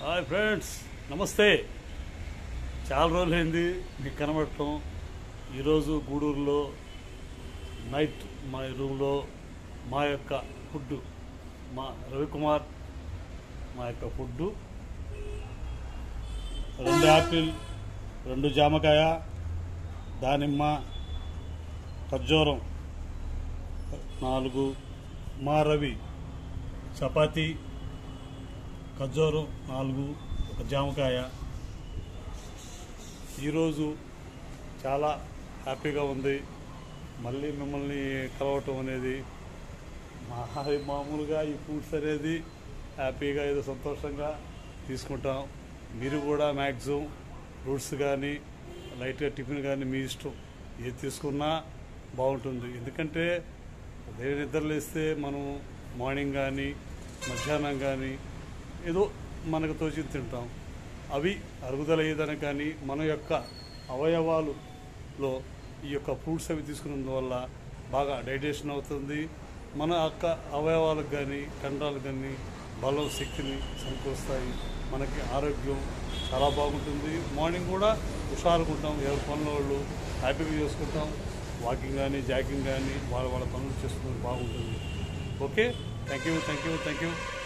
hi friends నమస్తే చాలా రోజులైంది మీకు కనబడటం ఈరోజు గూడూరులో నైట్ మా రూమ్లో మా యొక్క ఫుడ్ మా రవికుమార్ మా యొక్క ఫుడ్ రెండు యాపిల్ రెండు జామకాయ దానిమ్మ ఖర్జూరం నాలుగు మా రవి చపాతీ ఖర్జూరం నాలుగు ఒక జామకాయ ఈరోజు చాలా హ్యాపీగా ఉంది మళ్ళీ మిమ్మల్ని కలవటం అనేది మా మామూలుగా ఈ ఫ్రూట్స్ అనేది హ్యాపీగా ఏదో సంతోషంగా తీసుకుంటాం మీరు కూడా మ్యాక్సిమం ఫ్రూట్స్ కానీ లైట్గా టిఫిన్ కానీ మీ ఇష్టం ఏది తీసుకున్నా బాగుంటుంది ఎందుకంటే ఉదయం నిద్రలేస్తే మనం మార్నింగ్ కానీ మధ్యాహ్నం కానీ ఏదో మనకు తోచి తింటాం అవి అరుగుదల అయ్యేదని కానీ మన యొక్క అవయవాలులో ఈ యొక్క ఫ్రూట్స్ అవి తీసుకున్నందువల్ల బాగా డైజెషన్ అవుతుంది మన యొక్క అవయవాలకు కానీ కండరాలకు కానీ బలం శక్తిని సమకూరుస్తాయి మనకి ఆరోగ్యం చాలా బాగుంటుంది మార్నింగ్ కూడా హుషారుగా ఉంటాం ఎవరి పనుల వాళ్ళు హ్యాపీగా చేసుకుంటాం వాకింగ్ కానీ జాగింగ్ కానీ వాళ్ళ వాళ్ళ పనులు చేసుకుని బాగుంటుంది okay thank you thank you thank you